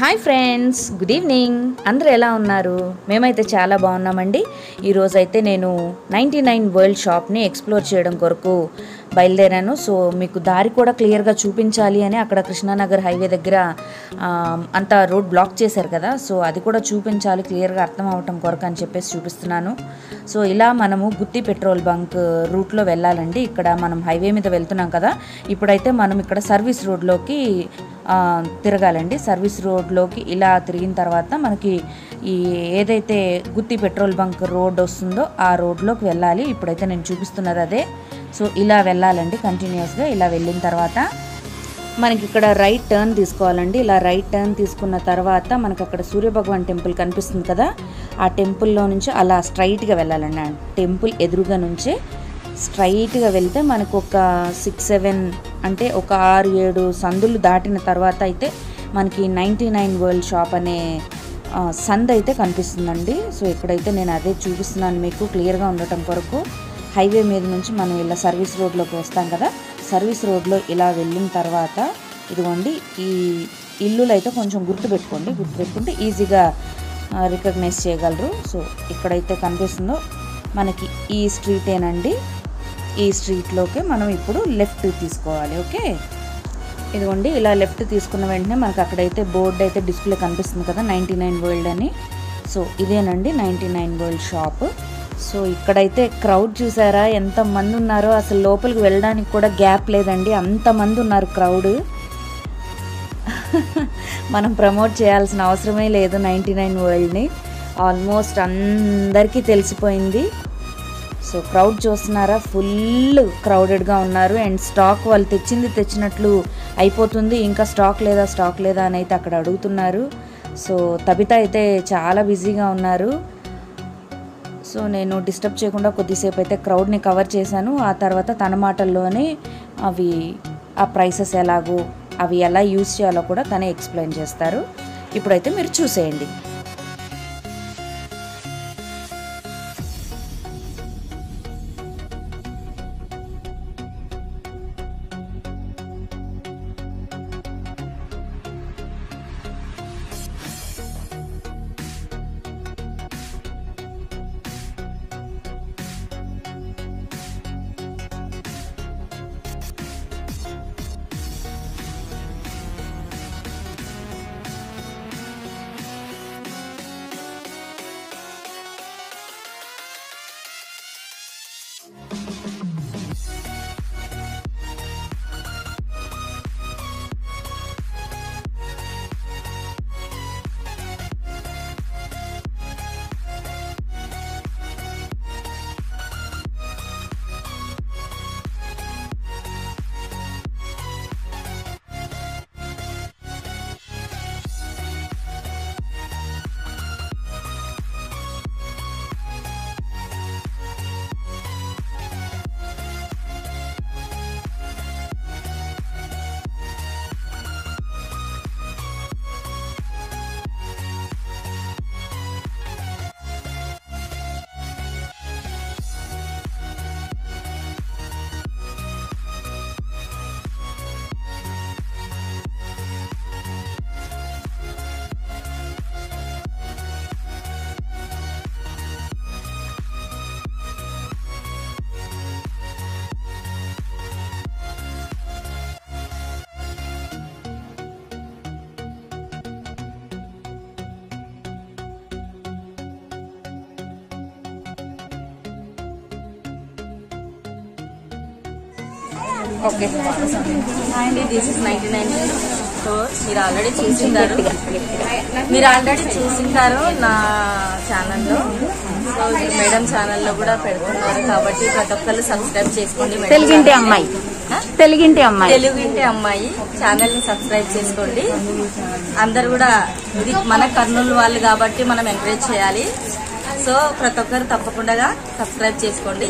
Hi friends good evening అందరూ ఎలా ఉన్నారు మేమైతే చాలా బాగున్నామండి ఈరోజైతే నేను నైంటీ నైన్ వరల్డ్ షాప్ని ఎక్స్ప్లోర్ చేయడం కొరకు బయలుదేరాను సో మీకు దారి కూడా క్లియర్గా చూపించాలి అని అక్కడ కృష్ణానగర్ హైవే దగ్గర ఆ, అంతా రోడ్ బ్లాక్ చేశారు కదా సో అది కూడా చూపించాలి క్లియర్గా అర్థం అవటం కొరకు అని చెప్పేసి చూపిస్తున్నాను సో ఇలా మనము గుత్తి పెట్రోల్ బంక్ రూట్లో వెళ్ళాలండి ఇక్కడ మనం హైవే మీద వెళ్తున్నాం కదా ఇప్పుడైతే మనం ఇక్కడ సర్వీస్ రోడ్లోకి ఆ, తిరగాలండి సర్వీస్ రోడ్లోకి ఇలా తిరిగిన తర్వాత మనకి ఈ ఏదైతే గుత్తి పెట్రోల్ బంక్ రోడ్ వస్తుందో ఆ రోడ్లోకి వెళ్ళాలి ఇప్పుడైతే నేను చూపిస్తున్నది అదే సో ఇలా వెళ్ళాలండి కంటిన్యూస్గా ఇలా వెళ్ళిన తర్వాత మనకి ఇక్కడ రైట్ టర్న్ తీసుకోవాలండి ఇలా రైట్ టర్న్ తీసుకున్న తర్వాత మనకి అక్కడ సూర్యభగవాన్ టెంపుల్ కనిపిస్తుంది కదా ఆ టెంపుల్లో నుంచి అలా స్ట్రైట్గా వెళ్ళాలండి ఆ టెంపుల్ ఎదురుగా నుంచే స్ట్రైట్గా వెళ్తే మనకు ఒక సిక్స్ సెవెన్ అంటే ఒక ఆరు ఏడు సందులు దాటిన తర్వాత అయితే మనకి నైంటీ నైన్ వరల్డ్ షాప్ అనే ఆ, సంద్ అయితే కనిపిస్తుందండి సో ఇక్కడైతే నేను అదే చూపిస్తున్నాను మీకు క్లియర్గా ఉండటం కొరకు హైవే మీద నుంచి మనం ఇలా సర్వీస్ రోడ్లోకి వస్తాం కదా సర్వీస్ రోడ్లో ఇలా వెళ్ళిన తర్వాత ఇదిగోండి ఈ ఇల్లులు అయితే కొంచెం గుర్తుపెట్టుకోండి గుర్తుపెట్టుకుంటే ఈజీగా రికగ్నైజ్ చేయగలరు సో ఇక్కడైతే కనిపిస్తుందో మనకి ఈ స్ట్రీటేనండి ఈ స్ట్రీట్లోకి మనం ఇప్పుడు లెఫ్ట్ తీసుకోవాలి ఓకే ఇదిగోండి ఇలా లెఫ్ట్ తీసుకున్న వెంటనే మనకు అక్కడైతే బోర్డు అయితే డిస్ప్లే కనిపిస్తుంది కదా నైంటీ నైన్ వరల్డ్ అని సో ఇదేనండి ninety nine world shop so ఇక్కడైతే క్రౌడ్ చూసారా ఎంతమంది ఉన్నారో అసలు లోపలికి వెళ్ళడానికి కూడా గ్యాప్ లేదండి అంతమంది ఉన్నారు క్రౌడ్ మనం ప్రమోట్ చేయాల్సిన అవసరమే లేదు నైంటీ నైన్ వరల్డ్ని ఆల్మోస్ట్ అందరికీ తెలిసిపోయింది సో క్రౌడ్ చూస్తున్నారా ఫుల్ క్రౌడెడ్గా ఉన్నారు అండ్ స్టాక్ వాళ్ళు తెచ్చింది తెచ్చినట్లు అయిపోతుంది ఇంకా స్టాక్ లేదా స్టాక్ లేదా అని అయితే అక్కడ అడుగుతున్నారు సో తబిత అయితే చాలా బిజీగా ఉన్నారు సో నేను డిస్టర్బ్ చేయకుండా కొద్దిసేపు అయితే క్రౌడ్ని కవర్ చేశాను ఆ తర్వాత తన మాటల్లోనే అవి ఆ ప్రైసెస్ ఎలాగో అవి ఎలా యూస్ చేయాలో కూడా తనే ఎక్స్ప్లెయిన్ చేస్తారు ఇప్పుడైతే మీరు చూసేయండి ఓకే అండి this is ninety nine store మీరు ఆల్రెడీ చూసింటారు మీరు ఆల్రెడీ చూసింటారు నా ఛానల్లో సో ఇది మేడం ఛానల్లో కూడా పెడుతున్నారు కాబట్టి ప్రతి ఒక్కరు సబ్స్క్రైబ్ చేసుకోండి మేడం తెలుగింటి ఛానల్ని. అమ్మాయి ఆ? తెలుగింటి అమ్మాయి తెలుగింటి అమ్మాయి ఛానల్ ని సబ్స్క్రైబ్ చేసుకోండి అందరు కూడా ఇది మన కర్నూలు వాళ్ళు కాబట్టి మనం ఎంకరేజ్ చేయాలి సో ప్రతి ఒక్కరు తప్పకుండా సబ్స్క్రైబ్ చేసుకోండి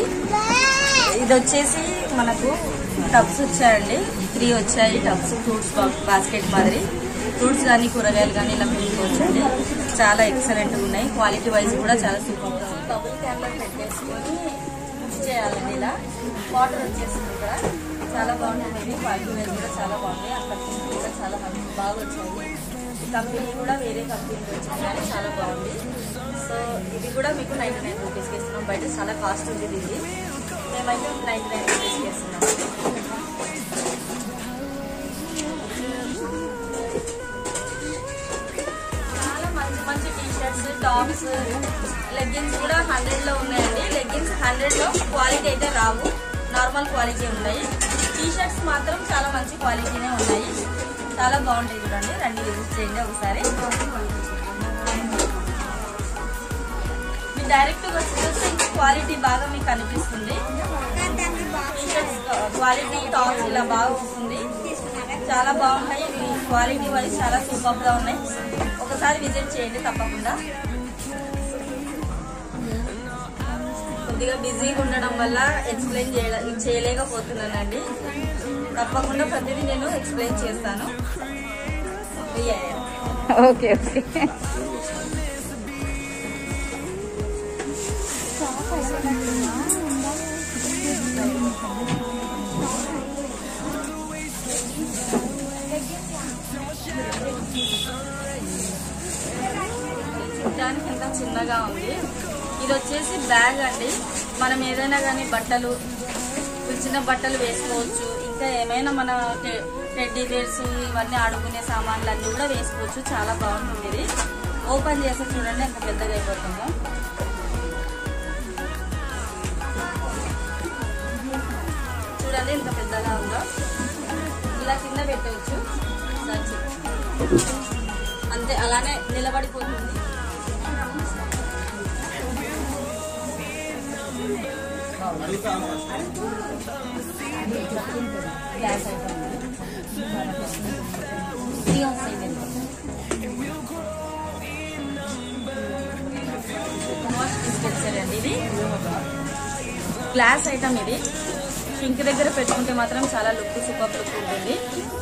ఇది వచ్చేసి మనకు టబ్స్ వచ్చాయండి త్రీ వచ్చాయి టబ్స్ ఫ్రూట్స్ బాస్కెట్ మాదిరి ఫ్రూట్స్ కానీ కూరగాయలు కానీ ఇలా పెట్టుకోవచ్చండి చాలా ఎక్సలెంట్ ఉన్నాయి క్వాలిటీ వైజ్ కూడా చాలా సూపర్ డబుల్ క్యాన్లో పెట్టేసుకొని మిక్స్ చేయాలండి ఇలా వాటర్ వచ్చేసింది ఇక్కడ చాలా బాగుంటుంది క్వాలిటీ వైజ్ కూడా చాలా బాగుంది అక్కడ కూడా చాలా మంచి బాగా వచ్చాయి కంపెనీ కూడా వేరే కంపెనీ వచ్చింది కానీ చాలా బాగుంది సో ఇది కూడా మీకు నైంటీ నైన్ రూపీస్కి ఇస్తున్నాం బయట చాలా కాస్ట్ ఉంది ఇది మేమైతే నైంటీ నైన్ రూపీస్కి ఇస్తున్నాం చాలా మంచి మంచి టీ షర్ట్స్ టాప్స్ లెగ్గిన్స్ కూడా హండ్రెడ్ లో ఉన్నాయండి లెగ్గిన్స్ హండ్రెడ్ లో క్వాలిటీ అయితే రావు నార్మల్ క్వాలిటీ ఉన్నాయి టీ షర్ట్స్ మాత్రం చాలా మంచి క్వాలిటీనే ఉన్నాయి చాలా బాగుంటాయి చూడండి రండి విజిట్ చేయండి ఒకసారి మీరు డైరెక్ట్ గా చూస్తే క్వాలిటీ బాగా మీకు కనిపిస్తుంది టీ షర్ట్స్ క్వాలిటీ టాప్స్ ఇలా బాగా వస్తుంది చాలా బాగున్నాయి ఇవి క్వాలిటీ వైజ్ చాలా సూపర్ గా ఉన్నాయి ఒకసారి విజిట్ చేయండి తప్పకుండా కొద్దిగా బిజీగా ఉండడం వల్ల ఎక్స్ప్లెయిన్ చేయ చేయలేకపోతున్నానండి తప్పకుండా ప్రతిదీ నేను ఎక్స్ప్లెయిన్ చేస్తాను ఫ్రీ అయ్యాను ఓకే ఓకే చూడడానికి ఎంత చిన్నగా ఉంది ఇది వచ్చేసి బ్యాగ్ అండి మనం ఏదైనా కానీ బట్టలు చిన్న బట్టలు వేసుకోవచ్చు ఇంకా ఏమైనా మన టె- టెడ్డీ బేర్స్ ఇవన్నీ ఆడుకునే సామాన్లు అన్ని కూడా వేసుకోవచ్చు చాలా బాగుంటుంది ఇది ఓపెన్ చేస్తే చూడండి ఎంత పెద్దగా అయిపోతుందో చూడండి ఎంత పెద్దగా ఉందో ఇలా కింద పెట్టవచ్చు సంచి. అంతే అలానే నిలబడిపోతుంది గ్లాస్ ఐటమ్ త్రీ వస్తాయి దీంట్లో. మోస్ట్ తీసుకొచ్చారండి ఇది గ్లాస్ ఐటమ్ ఇది సింక్ దగ్గర పెట్టుకుంటే మాత్రం చాలా లుక్ సూపర్ లుక్ ఉంటుంది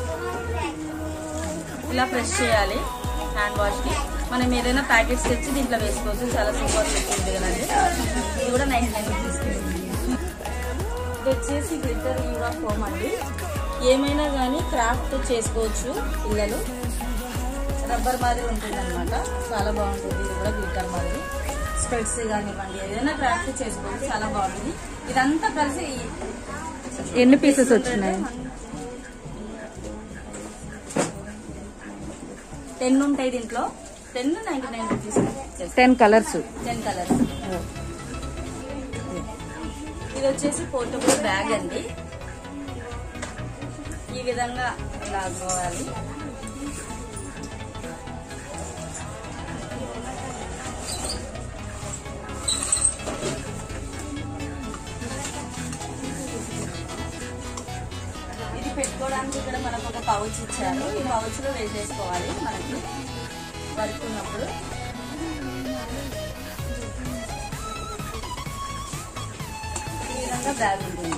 ఇలా ప్రెస్ చేయాలి హ్యాండ్ వాష్ కి మనం ఏదైనా ప్యాకెట్స్ తెచ్చి దీంట్లో వేసుకోవచ్చు చాలా సూపర్ లుక్ ఉంటుంది కదండి ఇది కూడా నైన్ నైన్ రూపీస్ ఇది వచ్చేసి గ్లిటర్ యూరా ఫోమ్ అండి ఏమైనా కానీ క్రాఫ్ట్ చేసుకోవచ్చు పిల్లలు రబ్బర్ మాదిరి ఉంటుంది అనమాట చాలా బాగుంటుంది ఇది కూడా గ్లిటర్ మాదిరి స్పెట్స్ కానివ్వండి ఏదైనా క్రాఫ్ట్ చేసుకోవచ్చు చాలా బాగుంటుంది ఇదంతా కలిసి ఎన్ని పీసెస్ వచ్చినాయి టెన్ ఉంటాయి దీంట్లో ten ninety nine rupees ten colours ten colours ఇది వచ్చేసి పోర్టబుల్ బ్యాగ్ అండి ఈ విధంగా లాగోవాలి ఇది పెట్టుకోవడానికి ఇక్కడ మనకు ఒక పౌచ్ ఇచ్చారు ఈ పౌచ్ లో వేసేసుకోవాలి మనకి వర్క్ ఉన్నప్పుడు ఈ విధంగా బ్యాగ్ ఉంటుంది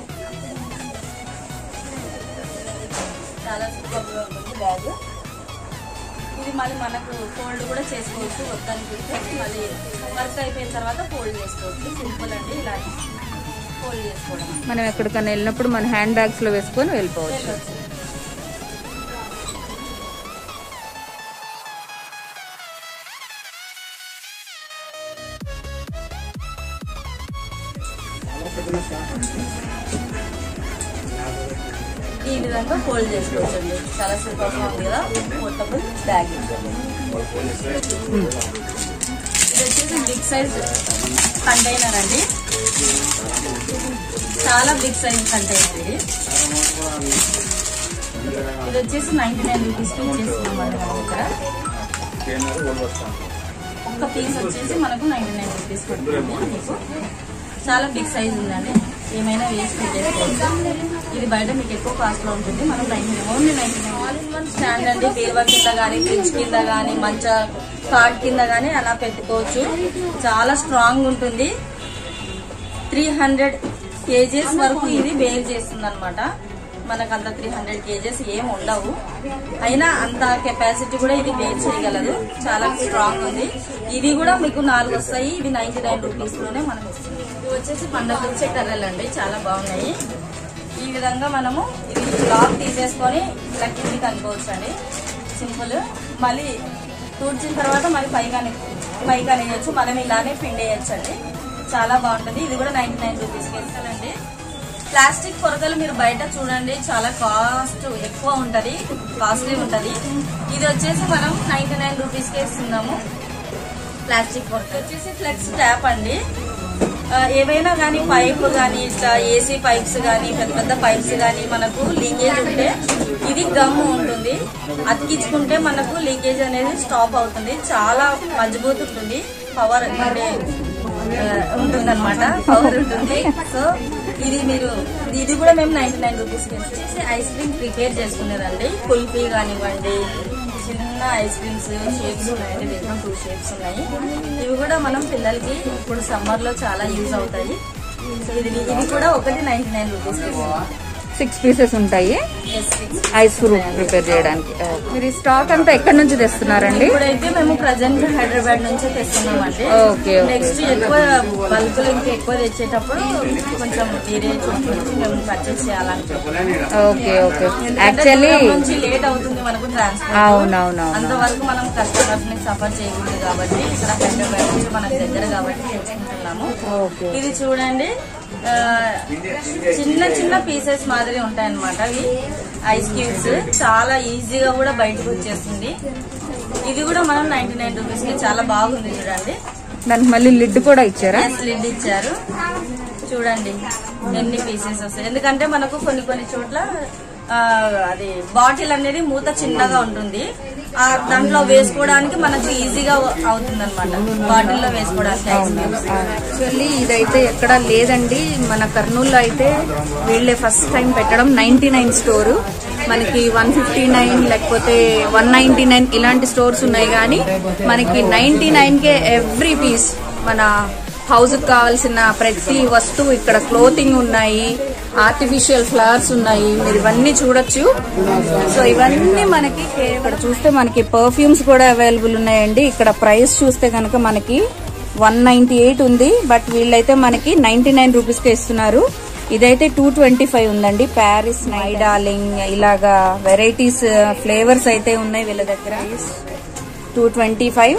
చాలా సూపర్గా ఉంటుంది బ్యాగ్ ఇది మళ్ళీ మనకు ఫోల్డ్ కూడా చేసుకోవచ్చు వద్దనుకుంటే మళ్ళీ వర్క్ అయిపోయిన తర్వాత ఫోల్డ్ చేసుకోవచ్చు సింపుల్ అండి ఇలా ఫోల్డ్ చేసుకోవడం మనం ఎక్కడికైనా వెళ్ళినప్పుడు మన హ్యాండ్ బ్యాగ్స్ లో వేసుకొని వెళ్ళిపోవచ్చు వెళ్ళొచ్చు ఈ విధంగా ఫోల్డ్ చేసుకోవచ్చు అండి చాలా సూపర్ గా ఉంది కదా పోర్టబుల్ బ్యాగ్ ఇది వచ్చేసి బిగ్ సైజ్ కంటైనర్ అండి చాలా బిగ్ సైజ్ కంటైనర్ ఇది ఇది వచ్చేసి నైన్టీ నైన్ రూపీస్ కి ఇచ్చేస్తున్నాం అండి మన దగ్గర ఒక్క పీస్ వచ్చేసి మనకు నైన్టీ నైన్ రూపీస్ పడుతుంది మీకు చాలా బిగ్ సైజ్ ఉందండి ఏమైనా వేసి పెట్టేసుకోవచ్చు ఇది బయట మీకు ఎక్కువ కాస్ట్ లో ఉంటుంది మనం ninety only ninety nine all in one stand అండి బీరువా కింద కానీ ఫ్రిడ్జ్ కింద కానీ మంచ కార్డ్ కింద కానీ అలా పెట్టుకోవచ్చు చాలా స్ట్రాంగ్ ఉంటుంది త్రీ హండ్రెడ్ కేజెస్ వరకు ఇది బేర్ చేస్తుంది అనమాట మనకు అంత త్రీ హండ్రెడ్ కేజెస్ ఏం ఉండవు అయినా అంత కెపాసిటీ కూడా ఇది బేర్ చేయగలదు చాలా స్ట్రాంగ్ ఉంది ఇవి కూడా మీకు నాలుగు వస్తాయి ఇవి నైన్టీ నైన్ రూపీస్ లోనే మనం ఇస్తుంది ఇవి వచ్చేసి పండగ వచ్చే కర్రలు అండి చాలా బాగున్నాయి ఈ విధంగా మనము ఇది లాక్ తీసేసుకొని ఇలా కిందికి అనుకోవచ్చు అండి సింపుల్ మళ్ళీ తూడ్చిన తర్వాత మరి పైగానే పైగానే వేయచ్చు మనం ఇలానే పిండి వేయచ్చు అండి చాలా బాగుంటుంది ఇది కూడా నైన్టీ నైన్ రూపీస్కి వేస్తానండి ప్లాస్టిక్ పొరగలు మీరు బయట చూడండి చాలా కాస్ట్ ఎక్కువ ఉంటది కాస్ట్లీ ఉంటది ఇది వచ్చేసి మనం నైన్టీ నైన్ రూపీస్కి ఇస్తున్నాము ప్లాస్టిక్ పొరక వచ్చేసి ఫ్లెక్స్ ట్యాప్ అండి ఆ, ఏవైనా కానీ పైప్ కానీ ఇట్లా ఏసీ పైప్స్ కానీ పెద్ద పెద్ద పైప్స్ కానీ మనకు లీకేజ్ ఉంటే ఇది గమ్ ఉంటుంది అతికించుకుంటే మనకు లీకేజ్ అనేది స్టాప్ అవుతుంది చాలా మజబూత్ ఉంటుంది పవర్ అంటే ఉంటుంది అనమాట పవర్ ఉంటుంది సో ఇది మీరు ఇది కూడా మేము నైన్టీ నైన్ రూపీస్ వచ్చేసి ఐస్ క్రీమ్ ప్రిపేర్ చేసుకునేదండి కుల్ఫీ కానివ్వండి చిన్న ఐస్ క్రీమ్స్ షేప్స్ ఉన్నాయండి దీంట్లో టూ షేప్స్ ఉన్నాయి ఇవి కూడా మనం పిల్లలకి ఇప్పుడు సమ్మర్ లో చాలా యూజ్ అవుతాయి సో ఇది ఇది కూడా ఒకటి ninety nine rupees six pieces ఉంటాయి ఐస్ ఫ్రూట్ ప్రిపేర్ చేయడానికి మీరు ఈ స్టాక్ అంతా ఎక్కడి నుంచి తెస్తున్నారండి ఇప్పుడైతే మేము ప్రజెంట్ హైదరాబాద్ నుంచే తెస్తున్నామండి ఓకే, ఓకే. నెక్స్ట్ ఎక్కువ బల్కులు ఇంకా ఎక్కువ తెచ్చేటప్పుడు కొంచెం వేరే చోట్ల నుంచి మేము పర్చేస్ చేయాలనుకుంటున్నాం ఓకే ఓకే ఎందుకంటే యాక్చువల్లీ దూరం నుంచి లేట్ అవుతుంది మనకు ట్రాన్స్పోర్ట్ అవునవునవును అంతవరకు మనం కస్టమర్స్ ని సఫర్ చేయకూడదు కాబట్టి ఇక్కడ హైదరాబాద్ నుంచి మనకు దగ్గర కాబట్టి తెచ్చుకుంటున్నాము ఓకే ఇది చూడండి ఆ, చిన్న చిన్న పీసెస్ మాదిరి ఉంటాయన్నమాట ఇవి ఐస్ క్యూబ్స్ చాలా ఈజీగా కూడా బయటకు వచ్చేస్తుంది ఇది కూడా మనం నైన్టీ నైన్ రూపీస్ కి చాలా బాగుంది చూడండి దానికి మళ్ళీ లిడ్ కూడా ఇచ్చారా ఎస్ లిడ్ ఇచ్చారు చూడండి ఎన్ని పీసెస్ వస్తాయి ఎందుకంటే మనకు కొన్ని కొన్ని చోట్ల ఆ, అది బాటిల్ అనేది మూత చిన్నగా ఉంటుంది ఆ దాంట్లో వేసుకోవడానికి మనకు ఈజీగా అవుతుంది అనమాట బాటిల్లో వేసుకోవడానికి ఐస్ క్యూబ్స్ యాక్చువల్లీ ఇదైతే ఎక్కడా లేదండి మన కర్నూలులో అయితే వీళ్ళే ఫస్ట్ టైం పెట్టడం నైన్టీ నైన్ స్టోర్ మనకి వన్ ఫిఫ్టీ నైన్ లేకపోతే వన్ నైన్టీ నైన్ ఇలాంటి స్టోర్స్ ఉన్నాయి కానీ మనకి నైన్టీ నైన్ కే ఎవ్రీ పీస్ మన హౌస్ కావాల్సిన ప్రతి వస్తువు ఇక్కడ క్లోతింగ్ ఉన్నాయి ఆర్టిఫిషియల్ ఫ్లవర్స్ ఉన్నాయి మీరు ఇవన్నీ చూడొచ్చు సో ఇవన్నీ మనకి కే- ఇక్కడ చూస్తే మనకి పర్ఫ్యూమ్స్ కూడా అవైలబుల్ ఉన్నాయండి ఇక్కడ ప్రైస్ చూస్తే కనుక మనకి వన్ నైన్టీ ఎయిట్ ఉంది బట్ వీళ్ళైతే మనకి నైన్టీ నైన్ రూపీస్కి ఇస్తున్నారు ఇదైతే టూ ట్వంటీ ఫైవ్ ఉందండి ప్యారిస్ మై డార్లింగ్ ఇలాగా వెరైటీస్ ఫ్లేవర్స్ అయితే ఉన్నాయి వీళ్ళ దగ్గర టూ ట్వంటీ ఫైవ్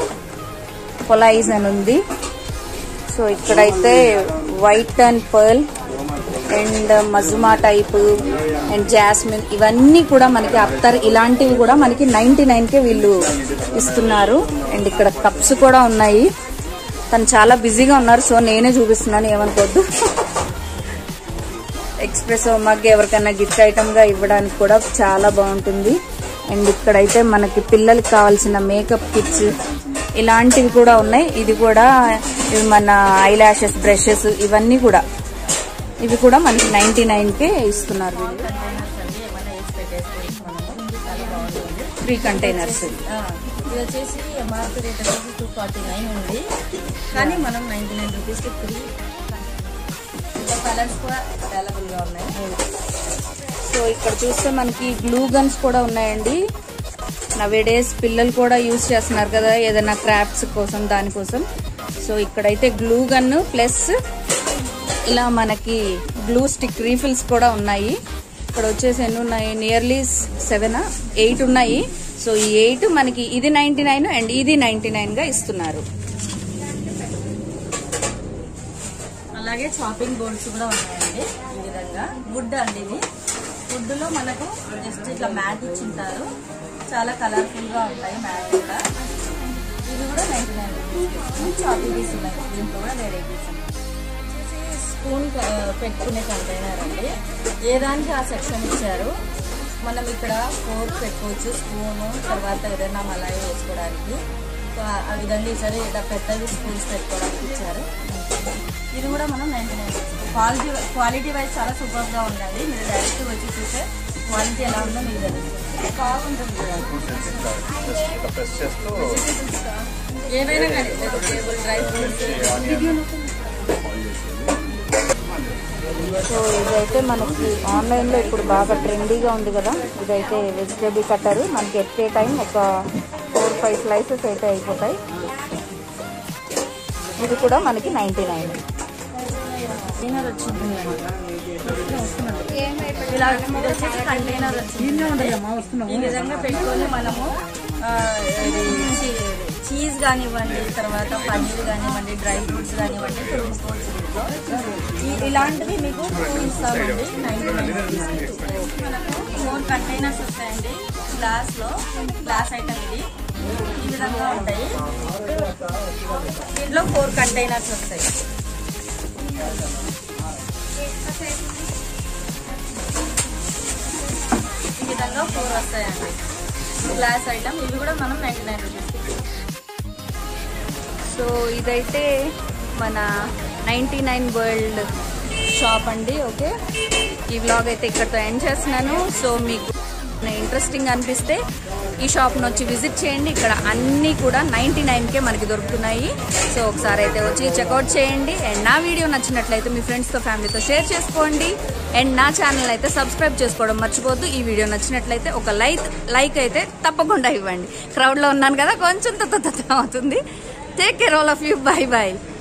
పొలైజ్ అని ఉంది సో ఇక్కడైతే వైట్ అండ్ పర్ల్ అండ్ మజుమా టైప్ అండ్ జాస్మిన్ ఇవన్నీ కూడా మనకి అత్తర్ ఇలాంటివి కూడా మనకి నైన్టీ కే వీళ్ళు ఇస్తున్నారు అండ్ ఇక్కడ కప్స్ కూడా ఉన్నాయి తను చాలా బిజీగా ఉన్నారు సో నేనే చూపిస్తున్నాను ఏమనుకోవద్దు ఎక్స్ప్రెస్ మగ్ ఎవరికైనా గిఫ్ట్ ఐటమ్ గా ఇవ్వడానికి కూడా చాలా బాగుంటుంది అండ్ ఇక్కడైతే మనకి పిల్లలకి కావాల్సిన మేకప్ కిట్స్ ఇలాంటివి కూడా ఉన్నాయి ఇది కూడా ఇవి మన ఐ లాషెస్ బ్రషెస్ ఇవన్నీ కూడా ఇవి కూడా మనకి నైన్టీ కే ఇస్తున్నారు వీళ్ళు కంటైనర్స్ అండి ఏమైనా వేసి పెట్టేసుకోవచ్చు మనము చాలా బాగుంటుంది త్రీ కంటైనర్స్ ఆ, ఇది వచ్చేసి ఎంఆర్పి రేట్ వచ్చేసి టూ ఫార్టీ నైన్ ఉంది కానీ మనం నైన్టీ నైన్ రూపీస్కి త్రీ ఇంకా కలర్స్ కూడా అవైలబుల్ గా ఉన్నాయి సో ఇక్కడ చూస్తే మనకి గ్లూ గన్స్ కూడా ఉన్నాయండి నవేడేస్ పిల్లలు కూడా యూజ్ చేస్తున్నారు కదా ఏదైనా క్రాఫ్ట్స్ కోసం దానికోసం సో ఇక్కడైతే గ్లూ గన్ ప్లస్ ఇలా మనకి గ్లూ స్టిక్ రీఫిల్స్ కూడా ఉన్నాయి ఇక్కడ వచ్చేసి ఎన్ని ఉన్నాయి నియర్లీ సెవెన్ ఎయిట్ ఉన్నాయి సో ఈ ఎయిట్ మనకి ఇది నైన్టీ నైన్ అండ్ ఇది నైన్టీ నైన్ గా ఇస్తున్నారు అలాగే చాపింగ్ బోర్డ్స్ కూడా ఉన్నాయండి ఈ విధంగా వుడ్ అండి ఇది వుడ్ లో మనకు జస్ట్ ఇట్లా మ్యాట్ ఇచ్చింటారు చాలా కలర్ఫుల్ గా ఉంటాయి మ్యాట్ కూడా ఇది కూడా నైన్టీ నైన్ చాపింగ్ పీస్ ఉన్నాయి దీంట్లో కూడా వెరైటీస్ స్పూన్ పెట్టుకునే కంటైనర్ అండి ఏ దానికి ఆ సెక్షన్ ఇచ్చారు మనం ఇక్కడ ఫోర్క్ పెట్టుకోవచ్చు స్పూన్ తర్వాత ఏదైనా మలాయి వేసుకోవడానికి సో ఆ- ఆ విధంగా ఇచ్చారు ఇలా పెద్దవి స్పూన్స్ పెట్టుకోవడానికి ఇచ్చారు ఇది కూడా మనం ninety nine quality quality wise చాలా సూపర్ గా ఉందండి మీరు డైరెక్ట్ వచ్చి చూస్తే క్వాలిటీ ఎలా ఉందో మీకు తెలుస్తుంది బాగుంటుంది కూడా. ప్రెస్ చేస్తూ ఏవైనా కానీ వెజిటేబుల్ డ్రై ఫ్రూట్స్ సో ఇదైతే మనకి ఆన్లైన్ లో ఇప్పుడు బాగా ట్రెండీగా ఉంది కదా ఇదైతే వెజిటేబుల్ కట్టర్ మనకి ఎట్ ఏ టైం ఒక ఫోర్ ఫైవ్ స్లైసెస్ అయితే అయిపోతాయి ఇది కూడా మనకి నైన్టీ నైన్ కంటైనర్ వచ్చింది ఇలా ఇది వచ్చేసి కంటైనర్ వచ్చింది ఈ విధంగా పెట్టుకొని మనము ఆ, ఇది చి- చీజ్ కానివ్వండి తర్వాత పన్నీర్ కానివ్వండి డ్రై ఫ్రూట్స్ కానివ్వండి కొనుక్కోవచ్చు ఇంట్లో. ఈ- ఇలాంటివి మీకు టూ ఇస్తామండి నైన్టీ నైన్ మనకు ఫోర్ కంటైనర్స్ వస్తాయండి గ్లాస్ లో గ్లాస్ ఐటమ్ ఇది ఈ విధంగా ఉంటాయి దీంట్లో ఫోర్ కంటైనర్స్ వస్తాయి ఈ విధంగా ఫోర్ వస్తాయండి గ్లాస్ ఐటమ్ ఇవి కూడా మనం నైన్టీ నైన్ రూపీస్ సో ఇదైతే మన నైంటీ నైన్ వరల్డ్ షాప్ అండి ఓకే ఈ వ్లాగ్ అయితే ఇక్కడతో ఎండ్ చేస్తున్నాను సో మీకు ఇంట్రెస్టింగ్ అనిపిస్తే ఈ షాప్ను వచ్చి విజిట్ చేయండి ఇక్కడ అన్నీ కూడా నైంటీ నైన్కే మనకి దొరుకుతున్నాయి సో ఒకసారి అయితే వచ్చి చెక్అవుట్ చేయండి అండ్ నా వీడియో నచ్చినట్లయితే మీ ఫ్రెండ్స్తో ఫ్యామిలీతో షేర్ చేసుకోండి అండ్ నా ఛానల్ అయితే సబ్స్క్రైబ్ చేసుకోవడం మర్చిపోద్దు ఈ వీడియో నచ్చినట్లయితే ఒక లైక్ లైక్ అయితే తప్పకుండా ఇవ్వండి క్రౌడ్లో ఉన్నాను కదా కొంచెం తత్త అవుతుంది take care all of you bye by